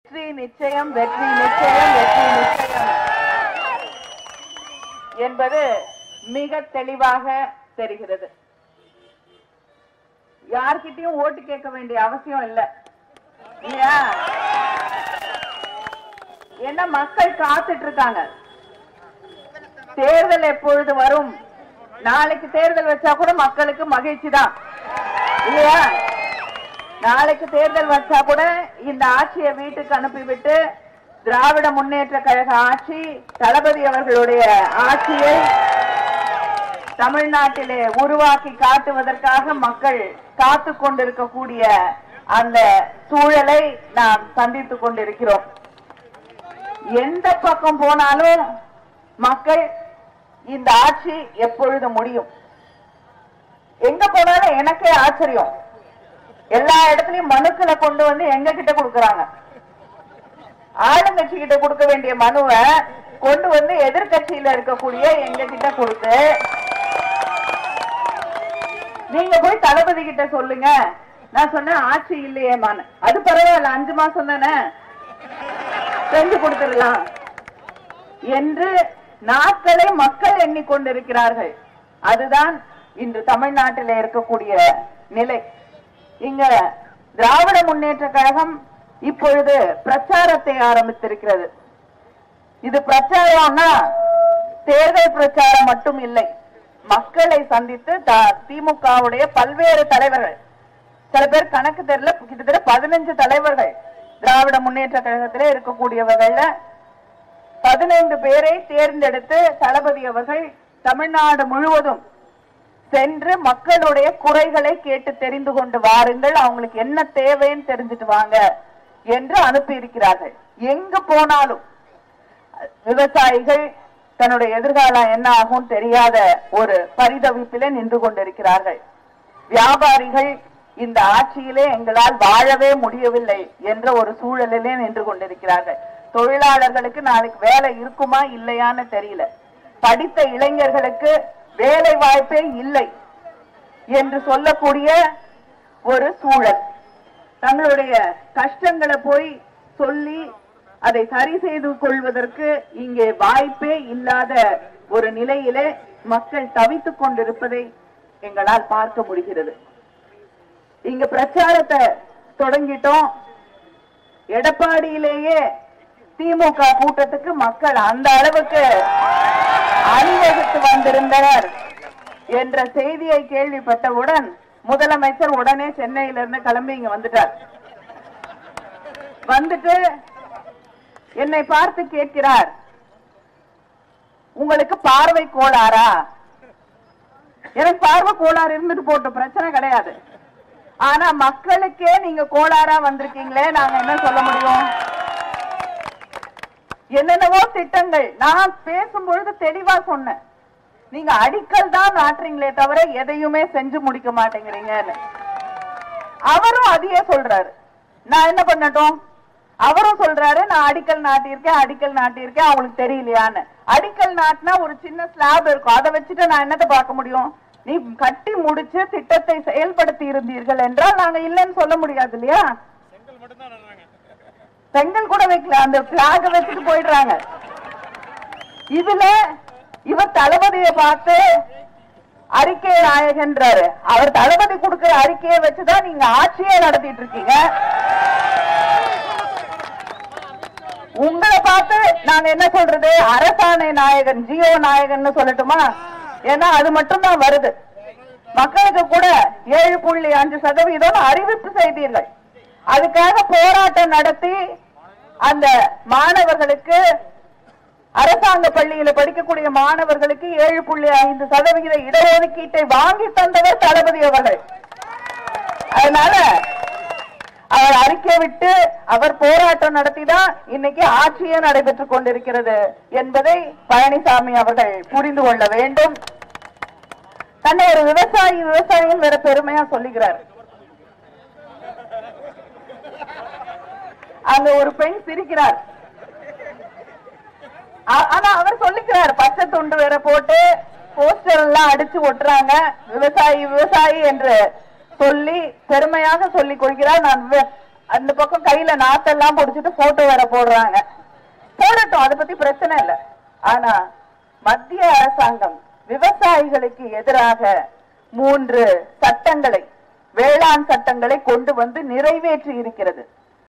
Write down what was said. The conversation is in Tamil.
வெற்றி நிச்சயம் வெற்றி நிச்சயம் வெற்றி நிச்சயம் என்பது மிக தெளிவாக தெரிகிறது யார்கிட்டயும் ஓட்டு கேட்க வேண்டிய அவசியம் இல்ல இல்லையா ஏன்னா மக்கள் காத்துட்டு இருக்காங்க தேர்தல் எப்பொழுது வரும் நாளைக்கு தேர்தல் வச்சா கூட மக்களுக்கு மகிழ்ச்சி தான் இல்லையா நாளைக்கு தேர்தல் வச்சா கூட இந்த ஆட்சியை வீட்டுக்கு அனுப்பிவிட்டு திராவிட முன்னேற்ற கழக ஆட்சி தளபதி அவர்களுடைய ஆட்சியை தமிழ்நாட்டிலே உருவாக்கி காட்டுவதற்காக மக்கள் காத்து கொண்டிருக்கக்கூடிய அந்த சூழலை நாம் சந்தித்துக் கொண்டிருக்கிறோம் எந்த பக்கம் போனாலும் மக்கள் இந்த ஆட்சி எப்பொழுது முடியும் எங்க போனாலும் எனக்கே ஆச்சரியம் எல்லா இடத்துலயும் மனுக்களை கொண்டு வந்து எங்க கிட்ட கொடுக்கறாங்க ஆளுங்கட்சி கிட்ட கொடுக்க வேண்டிய மனுவை கொண்டு வந்து எதிர்கட்சியில இருக்கக்கூடிய எங்க கிட்ட கொடுத்து நீங்க போய் தளபதி கிட்ட சொல்லுங்க நான் சொன்னேன் ஆட்சி இல்லையேமான்னு அது பரவாயில்ல அஞ்சு மாசம் தானே செஞ்சு கொடுத்துடலாம் என்று நாட்களை மக்கள் எண்ணிக்கொண்டிருக்கிறார்கள் அதுதான் இன்று தமிழ்நாட்டில் இருக்கக்கூடிய நிலை இங்க திராவிட முன்னேற்ற கழகம் இப்பொழுது பிரச்சாரத்தை ஆரம்பித்திருக்கிறது இது பிரச்சாரம்னா தேர்தல் பிரச்சாரம் மட்டும் இல்லை மக்களை சந்தித்து த- திமுகவுடைய பல்வேறு தலைவர்கள் சில பேர் கணக்கு தெரியல கிட்டத்தட்ட பதினஞ்சு தலைவர்கள் திராவிட முன்னேற்ற கழகத்திலே இருக்கக்கூடியவர்கள்ல பதினைந்து பேரை தேர்ந்தெடுத்து தளபதி அவர்கள் தமிழ்நாடு முழுவதும் சென்று மக்களுடைய குறைகளை கேட்டு தெரிந்து கொண்டு வாருங்கள் அவங்களுக்கு என்ன தேவைன்னு தெரிஞ்சுட்டு வாங்க என்று அனுப்பி இருக்கிறார்கள் எங்கு போனாலும் விவசாயிகள் தன்னுடைய எதிர்காலம் என்ன ஆகும் தெரியாத ஒரு பரிதவிப்பிலே நின்று கொண்டிருக்கிறார்கள் வியாபாரிகள் இந்த ஆட்சியிலே எங்களால் வாழவே முடியவில்லை என்ற ஒரு சூழலிலே நின்று கொண்டிருக்கிறார்கள் தொழிலாளர்களுக்கு நாளைக்கு வேலை இருக்குமா இல்லையான்னு தெரியல படித்த இளைஞர்களுக்கு வேலை வாய்ப்பே இல்லை என்று சொல்லக்கூடிய ஒரு சூழல் தங்களுடைய கஷ்டங்களை போய் சொல்லி அதை சரி செய்து கொள்வதற்கு இங்கே வாய்ப்பே இல்லாத ஒரு நிலையிலே மக்கள் தவித்துக் கொண்டிருப்பதை எங்களால் பார்க்க முடிகிறது இங்க பிரச்சாரத்தை தொடங்கிட்டோம் எடப்பாடியிலேயே திமுக கூட்டத்துக்கு மக்கள் அந்த அளவுக்கு அணிவகுத்து வந்திருந்தனர் என்ற செய்தியை கேள்விப்பட்டவுடன் முதலமைச்சர் உடனே சென்னையிலிருந்து கிளம்பி இங்க வந்துட்டார் வந்துட்டு என்னை பார்த்து கேட்கிறார் உங்களுக்கு பார்வை கோளாறா எனக்கு பார்வை கோளாறு இருந்துட்டு போட்ட பிரச்சனை கிடையாது ஆனா மக்களுக்கே நீங்க கோளாறா வந்திருக்கீங்களே நாங்க என்ன சொல்ல முடியும் என்னென்னவோ திட்டங்கள் நான் பேசும்பொழுது தெளிவா சொன்னேன் நீங்க அடிக்கல் தான் நாட்டுறீங்களே தவிர எதையுமே செஞ்சு முடிக்க மாட்டேங்கிறீங்கன்னு அவரும் அதையே சொல்றாரு நான் என்ன பண்ணட்டும் அவரும் சொல்றாரு நான் அடிக்கல் நாட்டியிருக்கேன் அடிக்கல் நாட்டியிருக்கேன் அவங்களுக்கு தெரியலையான்னு அடிக்கல் நாட்டினா ஒரு சின்ன ஸ்லாப் இருக்கும் அதை வச்சுட்டு நான் என்னத்தை பார்க்க முடியும் நீ கட்டி முடிச்சு திட்டத்தை செயல்படுத்தி இருந்தீர்கள் என்றால் நாங்க இல்லைன்னு சொல்ல முடியாது இல்லையா செங்கல் கூட வைக்கல அந்த பிளாக வச்சுட்டு போயிடுறாங்க இதுல இவர் தளபதியை பார்த்து அறிக்கை நாயகன்றாரு அவர் தளபதி கொடுக்கிற அறிக்கையை வச்சுதான் நீங்க ஆட்சியே நடத்திட்டு இருக்கீங்க உங்களை பார்த்து நாங்க என்ன சொல்றது அரசாணை நாயகன் ஜியோ நாயகன் சொல்லட்டுமா ஏன்னா அது மட்டும் தான் வருது மக்களுக்கு கூட ஏழு புள்ளி அஞ்சு சதவீதம் அறிவிப்பு செய்தீர்கள் அதுக்காக போராட்டம் நடத்தி அந்த மாணவர்களுக்கு அரசாங்க பள்ளியில படிக்கக்கூடிய மாணவர்களுக்கு ஏழு புள்ளி ஐந்து சதவிகித இடஒதுக்கீட்டை வாங்கி தந்தவர் தளபதி அவர்கள் அதனால அவர் அறிக்கை விட்டு அவர் போராட்டம் நடத்திதான் இன்னைக்கு ஆட்சியே நடைபெற்றுக் கொண்டிருக்கிறது என்பதை பழனிசாமி அவர்கள் புரிந்து கொள்ள வேண்டும் தன்னை ஒரு விவசாயி விவசாயின்னு வேற பெருமையா சொல்லுகிறார் அங்க ஒரு பெண் சிரிக்கிறார் ஆ- ஆனா அவர் சொல்லிக்கிறார் பச்சை துண்டு வேற போட்டு போஸ்டர் எல்லாம் அடிச்சு ஒட்டுறாங்க விவசாயி விவசாயி என்று சொல்லி பெருமையாக சொல்லிக் கொள்கிறார் நான் விவ- அந்த பக்கம் கையில நாத்தெல்லாம் புடிச்சிட்டு போட்டோ வேற போடுறாங்க போடட்டும் அதை பத்தி பிரச்சனை இல்ல ஆனா மத்திய அரசாங்கம் விவசாயிகளுக்கு எதிராக மூன்று சட்டங்களை வேளாண் சட்டங்களை கொண்டு வந்து நிறைவேற்றி இருக்கிறது